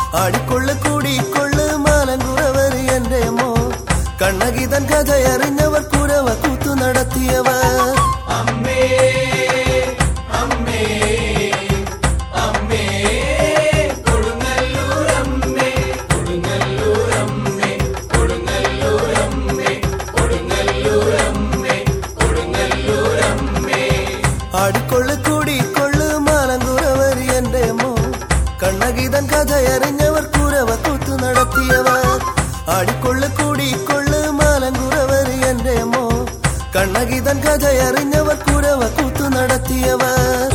ആടിക്കൊള്ളു കൂടിക്കൊള്ളു മാലങ്കുറവർ എന്റെ മോ കണ്ണകിതൻ കഥയറിഞ്ഞവർ കുരവ കൂത്തു നടത്തിയവർ അമ്മേ അമ്മേ അമ്മേ കൊടുങ്ങല്ലൂരമ്മേ കൊടുങ്ങല്ലൂരമ്മേ കൊടുങ്ങല്ലൂരമ്മേ കൊടുങ്ങല്ലൂരമ്മേ കൊടുങ്ങല്ലൂരമ്മേ ആടിക്കൊള്ളു കൂടിക്കൊള്ളു മാലങ്കുറവർ എന്റെ മോ കണ്ണകിതൻ കഥയറിഞ്ഞവർ കുരവ കൂത്തു നടത്തിയവർ ആടിക്കൊള്ളു കൂടിക്കൊള്ളു മാലങ്കുറവർ എന്റെ മോ കണ്ണകിതൻ കഥയറിഞ്ഞവർ കുരവ കൂത്തു നടത്തിയവർ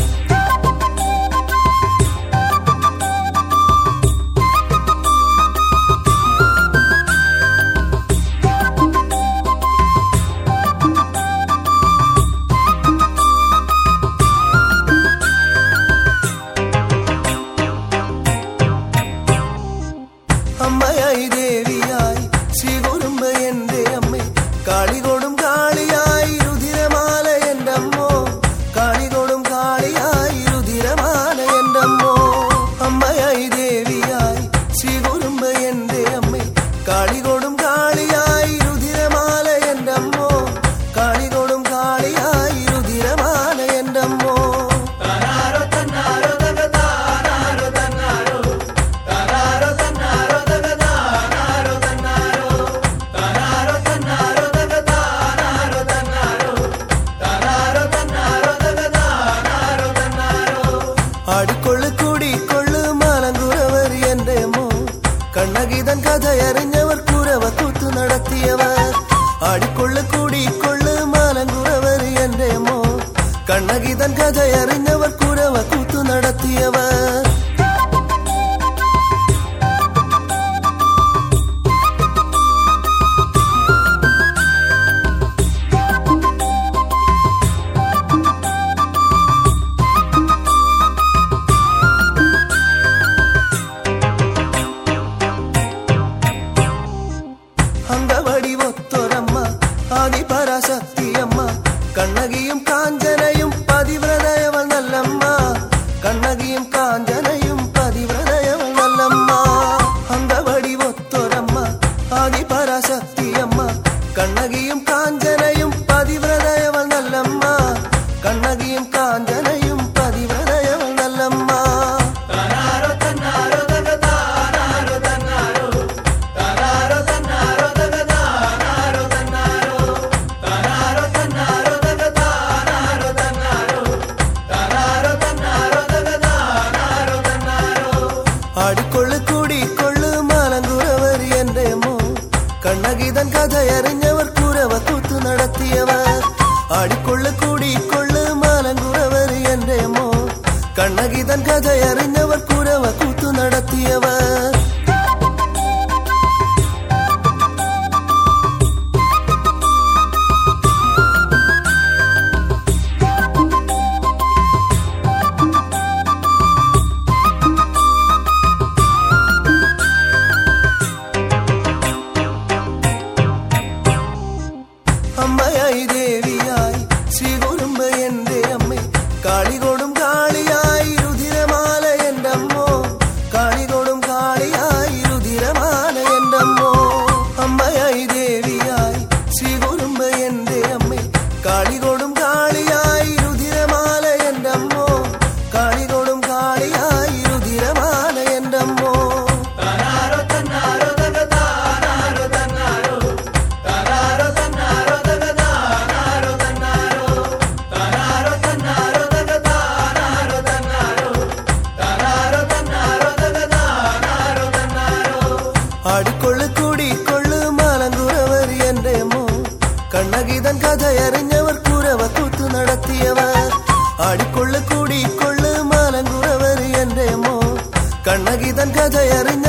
അമ്മയായി ദേവിയായി ശ്രീകുറുമ്പ എന്റെ അമ്മ കാളികൊടും കാളിയായി രുധിരമാല എന്റെ അമ്മോ കാളികൊടും കാളിയായി രുധിരമാല എന്റെ അമ്മോ അമ്മയായി ദേവിയായി ശ്രീകുറുമ്പ എന്റെ അമ്മ കാളികൊടും കാളിയായി രുധിരമാല എന്റെ അമ്മോ കാളികൊടും കാളിയായി രുധിരമാല എന്റെ അമ്മോ തനാരോ തന്നാരോ തക താനാരോ തന്നാരോ തനാരോ തന്നാരോ തക താനാരോ തന്നാരോ തനാരോ തന്നാരോ തക താനാരോ തന്നാരോ തനാരോ തന്നാരോ തക താനാരോ തന്നാരോ ആടിക്കൊള്ളു കൂടിക്കൊള്ളു മാലങ്കുറവർ എന്റെ മോ കണ്ണഗീതൻ കഥയറിഞ്ഞവർ കുരവ കൂത്തു നടത്തിയവർ ആടിക്കൊള്ളു കൂടിക്കൊള്ളു മാലങ്കുറവർ എന്റെ മോ കണ്ണഗീതൻ കഥയറിഞ്ഞവർ കുരവ കൂത്തു നടത്തിയവർ അങ്കവടി ഒത്തൊരമ്മ ആദിപരാശക്തിയമ്മ കണ്ണകിയും കാഞ്ചനയും പതിവ്രതയവൾ നല്ലമ്മ കണ്ണകിയും കാഞ്ചനയും പതിവ്രതയവൾ നല്ലമ്മ അങ്കവടി ഒത്തൊരമ്മ ആദിപരാശക്തിയമ്മ കണ്ണകിയും കാഞ്ചനയും പതിവ്രതയവൾ നല്ലമ്മ കണ്ണകിയും കാഞ്ചനയും പതിവ്രതയവൾ നല്ലമ്മ തനാരോ തന്നാരോ തക താനാരോ തന്നാരോ തനാരോ തന്നാരോ തക താനാരോ തന്നാരോ തനാരോ തന്നാരോ തക താനാരോ തന്നാരോ തനാരോ തന്നാരോ തക താനാരോ തന്നാരോ ആടിക്കൊള്ളു കൂടിക്കൊള്ളു മാലങ്കുറവർ എന്റെ മോ കണ്ണഗീതൻ കഥയറിഞ്ഞവർ കുരവ കൂത്തു നടത്തിയവർ ആടിക്കൊള്ളു കൂടിക്കൊള്ളു മാലങ്കുറവർ എന്റെ മോ കണ്ണഗീതൻ കഥയറിഞ്ഞവർ കുരവ കൂത്തു നടത്തിയവർ അമ്മയായി ദേവിയായി ശ്രീകുറുമ്പ എന്റെ അമ്മ കാളികൊടും കാളിയായി രുധിരമാല എന്റെ അമ്മോ കാളികൊടും കാളിയായി രുധിരമാല എന്റെ അമ്മോ അമ്മയായി ദേവിയായി ശ്രീകുറുമ്പ എന്റെ അമ്മ കാളികൊടും കാളിയായി രുധിരമാല എന്റെ അമ്മോ കാളികൊടും കാളിയായി രുധിരമാല എന്റെ അമ്മോ തനാരോ തന്നാരോ തക താനാരോ തന്നാരോ തനാരോ തന്നാരോ തക താനാരോ തന്നാരോ തനാരോ തന്നാരോ തക താനാരോ തന്നാരോ തനാരോ തന്നാരോ തക താനാരോ തന്നാരോ ആടിക്കൊള്ളു കൂടിക്കൊള്ളു മാലങ്കുറവർ എന്റെ മോ കണ്ണഗീതൻ കഥയറിഞ്ഞവർ കുരവ കൂത്തു നടത്തിയവർ ആടിക്കൊള്ളു കൂടിക്കൊള്ളു മാലങ്കുറവർ എന്റെ മോ കണ്ണഗീതൻ കഥയറിഞ്ഞ